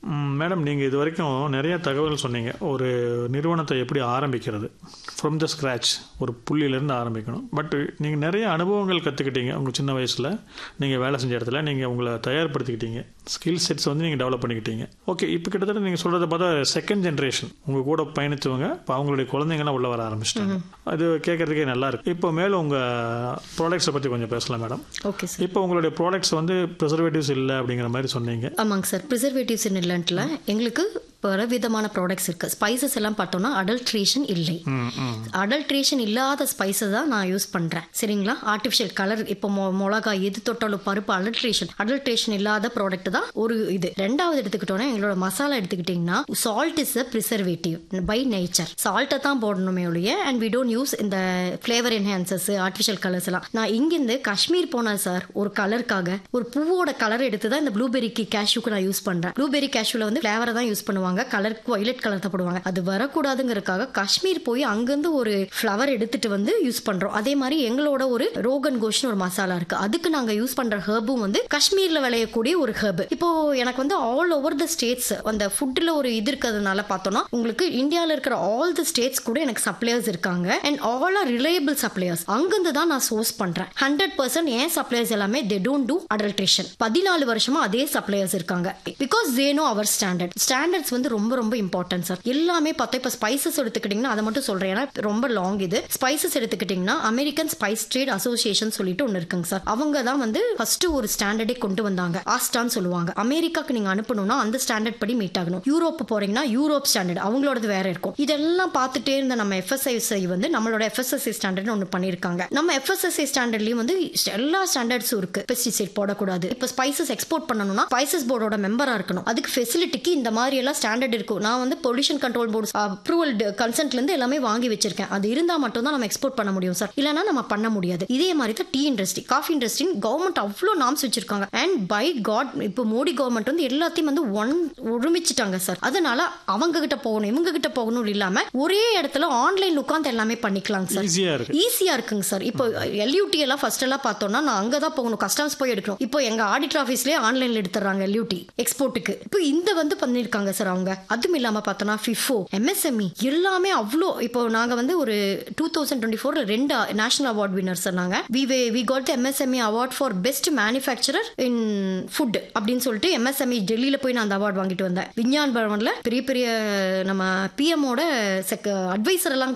ம், மேடம் நீங்கள் இது வரைக்கும் நிறைய தகவல் சொன்னீங்க ஒரு நிறுவனத்தை எப்படி ஆரம்பிக்கிறது ஃப்ரம் த ஸ்க்ராச் ஒரு புள்ளியிலேருந்து ஆரம்பிக்கணும் பட் நீங்கள் நிறைய அனுபவங்கள் கற்றுக்கிட்டீங்க உங்கள் சின்ன வயசில் நீங்கள் வேலை செஞ்ச இடத்துல நீங்கள் உங்களை தயார்படுத்திக்கிட்டீங்க ஸ்கில் செட்ஸ் வந்து நீங்கள் டெவலப் பண்ணிக்கிட்டீங்க ஓகே இப்போ கிட்டத்தட்ட நீங்கள் சொல்கிறத பார்த்தா செகண்ட் ஜென்ரேஷன் உங்கள் கூட பயணித்தவங்க இப்போ அவங்களுடைய குழந்தைங்களாம் உள்ள வர ஆரம்பிச்சிட்டாங்க அது கேட்குறதுக்கே நல்லா இருக்கு இப்போ மேலும் உங்கள் ப்ராடக்ட்ஸை பற்றி கொஞ்சம் பேசலாம் மேடம் ஓகே சார் இப்போ உங்களுடைய ப்ராடக்ட்ஸ் வந்து ப்ரிசர்வேட்டிவ்ஸ் இல்லை அப்படிங்கிற மாதிரி சொன்னீங்க ஆமாங்க சார் ப்ரிசர்வேட்டிவ்ஸ் இல்லைன்ட்டுல எங்களுக்கு பல விதமான ப்ராடக்ட்ஸ் இருக்கு ஸ்பைசஸ் எல்லாம் பார்த்தோம்னா அடல்ட்ரேஷன் இல்லை ம் ம் அடல்ட்ரேஷன் இல்லாத ஸ்பைசஸ் தான் நான் யூஸ் பண்றேன் சரிங்களா ஆர்டிஃபிஷியல் கலர் இப்போ மொ- மிளகாய் எது தொட்டாலும் பருப்பு அடல்ட்ரேஷன் அடல்ட்ரேஷன் இல்லாத ப்ராடக்ட் தான் ஒரு இது ரெண்டாவது எடுத்துக்கிட்டோம்னா எங்களோட மசாலா எடுத்துக்கிட்டிங்கன்னா salt is a preservative by nature சால்ட்டை தான் போடணுமே ஒழிய அண்ட் வி டோன்ட் யூஸ் இந்த ஃப்ளேவர் என்ஹான்சஸ் ஆர்டிஃபிஷியல் கலர்ஸ் எல்லாம் நான் இங்கிருந்து காஷ்மீர் போனேன் சார் ஒரு கலருக்காக ஒரு பூவோட கலர் எடுத்து தான் இந்த ப்ளூபெரிக்கு கேஷ்யூக்கு நான் யூஸ் பண்றேன் ப்ளூபெரி கேஷ்யூல வந்து ஃப்ளேவரை தான் யூஸ் பண்ணுவாங்க கலருக்கு வயலட் கலர் தான் போடுவாங்க அது வரக்கூடாதுங்கிறதுக்காக காஷ்மீர் போய் அங்கிருந்து ஒரு ஃப்ளவர் எடுத்துட்டு வந்து யூஸ் பண்றோம் அதே மாதிரி எங்களோட ஒரு ரோகன் கோஷ்னு ஒரு மசாலா இருக்கு அதுக்கு நாங்க யூஸ் பண்ற ஹெர்பும் வந்து காஷ்மீர்ல விளையக்கூடிய ஒரு ஹெர்ப் இப்போ எனக்கு வந்து ஆல் ஓவர் த ஸ்டேட்ஸ் அந்த ஃபுட்ல ஒரு இது இருக்கிறதுனால பார்த்தோம்னா உங்களுக்கு இந்தியாவில் இருக்கிற ஆல் தி ஸ்டேட்ஸ் கூட எனக்கு சப்ளையர்ஸ் இருக்காங்க and all are reliable suppliers அங்கிருந்து தான் நான் சோர்ஸ் பண்றேன் ஹண்ட்ரட் பர்சன்ட் ஏன் சப்ளையர்ஸ் எல்லாமே தே டோன்ட் டூ அடல்ட்ரேஷன் பதினாலு வருஷமா அதே சப்ளையர்ஸ் இருக்காங்க because they know our standard standards வந்து ரொம்ப ரொம்ப இம்பார்ட்டன்ட் சார் எல்லாமே பார்த்தா இப்போ ஸ்பைசஸ் எடுத்துக்கிட்டிங்கன்னா அதை மட்டும் சொல்றேன் ஏன்னா ரொம்ப லாங் இது ஸ்பைசஸ் எடுத்துக்கிட்டிங்கன்னா அமெரிக்கன் ஸ்பைஸ் ட்ரேட் அசோசியேஷன் சொல்லிட்டு ஒன்று இருக்குங்க சார் அவங்க தான் வந்து ஃபர்ஸ்ட் ஒரு ஸ்டாண்டர்டே கொண்டு வந்தாங்க ஆஸ்டான்னு சொல்லுவாங்க அமெரிக்காக்கு நீங்க அனுப்பணும்னா அந்த ஸ்டாண்டர்ட் படி மீட் ஆகணும் யூரோப் போறீங்கன்னா யூரோப் ஸ்டாண்டர்ட் அவங்களோடது வேற இருக்கும் இதெல்லாம் பார்த்துட்டே இருந்த நம்ம எஃப்எஸ்ஐ வந்து நம்மளோட எஃப்எஸ்எஸ்ஐ ஸ்டாண்டர்ட் ஒன்று பண்ணியிருக்காங்க நம்ம எஃப்எஸ்எஸ்ஐ ஸ்டாண்டர்ட்லயும் வந்து எல்லா ஸ்டாண்டர்ட்ஸும் இருக்கு பெஸ்டிசைட் போடக்கூடாது இப்போ ஸ்பைசஸ் எக்ஸ்போர்ட் பண்ணணும்னா ஸ்பைசஸ் போர்டோட மெம்பரா இருக்கணும் அதுக்கு ஃபெசிலிட்டிக்கு இந்த மாதிரி எல்லாம் ஸ்டாண்டர்ட் இருக்கும் நான் வந்து பொல்யூஷன் கண்ட்ரோல் போர்டு அப்ரூவல் கன்சென்ட்ல இருந்து எல்லாமே வாங்கி வச்சிருக்கேன் அது இருந்தா மட்டும் தான் நம்ம எக்ஸ்போர்ட் பண்ண முடியும் சார் இல்லைன்னா நம்ம பண்ண முடியாது இதே மாதிரி தான் tea industry coffee industry government அவ்வளோ நாம்ஸ் வச்சிருக்காங்க அண்ட் பை காட் இப்போ மோடி கவர்மெண்ட் வந்து எல்லாத்தையும் வந்து ஒன் ஒருமிச்சிட்டாங்க சார் அதனால அவங்க கிட்ட போகணும் இவங்க கிட்ட போகணும் இல்லாம ஒரே இடத்துல ஆன்லைன் உட்காந்து எல்லாமே பண்ணிக்கலாம் சார் ஈஸியாக இருக்கு ஈஸியா இருக்குங்க சார் இப்போ எல்யூடி எல்லாம் ஃபர்ஸ்ட் எல்லாம் பார்த்தோம்னா நான் அங்கே தான் போகணும் கஸ்டம்ஸ் போய் எடுக்கணும் இப்போ எங்க ஆடிட்டர் ஆஃபீஸ்லேயே ஆன்லைன்ல எடுத்துறாங்க எல்யூடி எக்ஸ்போர்ட்டுக்கு இப்போ இந்த வந்து பண்ணிருக்காங்க சார் அவங்க அதுவும் இல்லாம பார்த்தோம்னா ஃபிஃபோ எம்எஸ்எம்இ எல்லாமே அவ்வளோ இப்போ நாங்க வந்து ஒரு டூ தௌசண்ட் டுவெண்ட்டி ஃபோர்ல ரெண்டு நேஷனல் அவார்ட் வினர் சார் நாங்க we we got MSME award for best manufacturer in food அப்படின்னு சொல்லிட்டு எம்எஸ்எம்இ டெல்லியில போய் நான் அந்த அவார்ட் வாங்கிட்டு வந்தேன் விஞ்ஞான் பவன்ல பெரிய பெரிய நம்ம பிஎம்மோட அட்வைசர் எல்லாம்